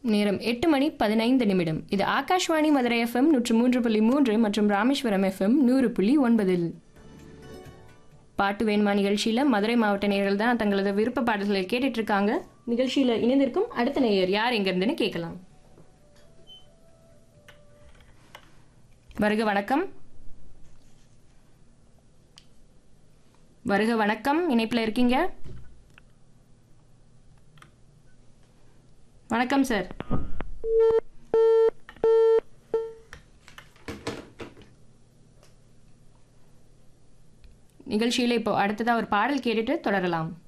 நேரம் எட்டு மணி பதினைந்து நிமிடம் இது ஆகாஷ்வாணி மதுரை எஃப்எம் நூற்று மூன்று புள்ளி மூன்று மற்றும் ராமேஸ்வரம் எஃப்எம் நூறு புள்ளி ஒன்பதில் பாட்டு வேணுமா நிகழ்ச்சியில் மதுரை மாவட்ட நேயர்கள் தான் தங்களது விருப்ப பாடல்களை கேட்டுட்டு இருக்காங்க நிகழ்ச்சியில் இணைந்திருக்கும் அடுத்த நேயர் யார் எங்கிருந்துன்னு கேட்கலாம் வருக வணக்கம் வருக வணக்கம் இணைப்பில் இருக்கீங்க வணக்கம் சார் நிகழ்ச்சியில் இப்போ அடுத்ததாக ஒரு பாடல் கேட்டுட்டு தொடரலாம்